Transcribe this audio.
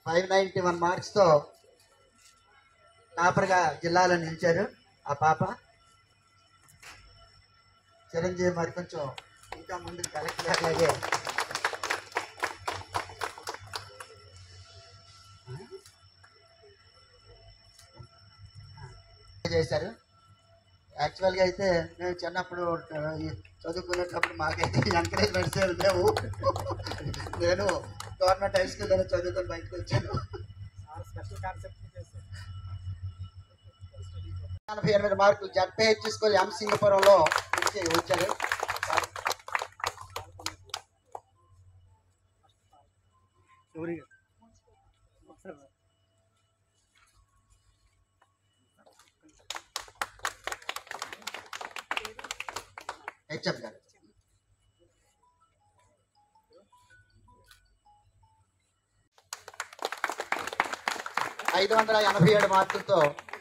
five ninety one మార్క్స్తో టాపర్గా జిల్లాలో నిలిచారు ఆ పాప చిరంజీవి మరి కొంచెం ఇంకా ముందుకు కలెక్టర్ అట్లాగే చేశారు యాక్చువల్గా అయితే మేము చిన్నప్పుడు ఆ, ఈ చదువుకునేటప్పుడు మాకైతే ఎంకరేజ్మెంట్స్ ఏమి లేవు నేను గవర్నమెంట్ హై స్కూల్లోనే చదువుకొని బయటకు వచ్చాను ఎనభై ఎనిమిది మార్కులు జడ్పేహెచ్ స్కూల్ ఎం సింగపురంలో నుంచి వచ్చారు హెచ్ఎం గారు ఐదు వందల ఎనభై ఏడు మార్కులతో